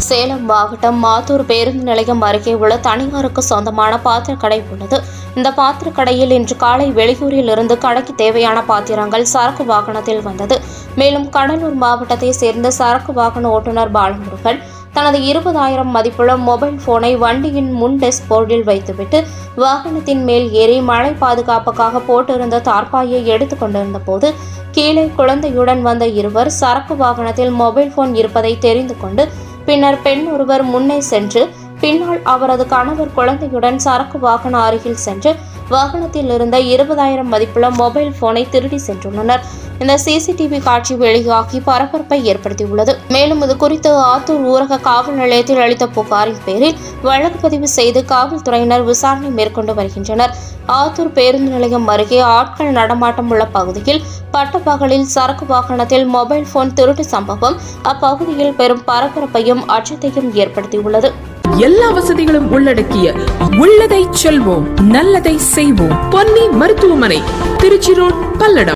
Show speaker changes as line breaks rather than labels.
சேலம் மாவட்டம் மாத்தூர் பேருந்து நிலையம் அருகே உள்ள தனியாருக்கு சொந்தமான பாத்திரக்கடை உள்ளது இந்த பாத்திரக்கடையில் இன்று காலை வெளியூரில் இருந்து கடைக்கு தேவையான பாத்திரங்கள் சரக்கு வாகனத்தில் வந்தது மேலும் கடலூர் மாவட்டத்தை சேர்ந்த சரக்கு வாகன ஓட்டுநர் பாலமுருகன் தனது இருபதாயிரம் மதிப்புள்ள மொபைல் போனை வண்டியின் முன் டெஸ்க் போர்டில் வைத்துவிட்டு வாகனத்தின் மேல் ஏறி மழை பாதுகாப்புக்காக போட்டிருந்த தார்பாயை எடுத்துக் கொண்டிருந்த போது கீழே குழந்தையுடன் வந்த இருவர் சரக்கு வாகனத்தில் மொபைல் போன் இருப்பதை தெரிந்து கொண்டு பின்னர் பெண் ஒருவர் முன்னே சென்று பின்னால் அவரது கணவர் குழந்தையுடன் சரக்கு வாகன அருகில் சென்று வாகனத்தில் இருந்த இருபதாயிரம் மதிப்புள்ள மொபைல் போனை திருடி சென்றுள்ளனர் இந்த சிசிடிவி காட்சி வெளியாகி பரபரப்பை ஏற்படுத்தியுள்ளது மேலும் இது குறித்து ஆத்தூர் ஊரக காவல் நிலையத்தில் அளித்த புகாரின் பேரில் வழக்கு பதிவு செய்து காவல்துறையினர் விசாரணை மேற்கொண்டு வருகின்றனர் ஆத்தூர் பேருந்து நிலையம் அருகே ஆட்கள் நடமாட்டம் உள்ள பகுதியில் பட்டப்பகலில் சரக்கு வாகனத்தில் மொபைல் போன் திருட்டு சம்பவம் அப்பகுதியில் பெரும் பரபரப்பையும் அச்சத்தையும் ஏற்படுத்தியுள்ளது
எல்லா வசதிகளும் உள்ளடக்கிய உள்ளதை செல்வோம் நல்லதை செய்வோம் பொன்னி மருத்துவமனை திருச்சி ரோட் பல்லடம்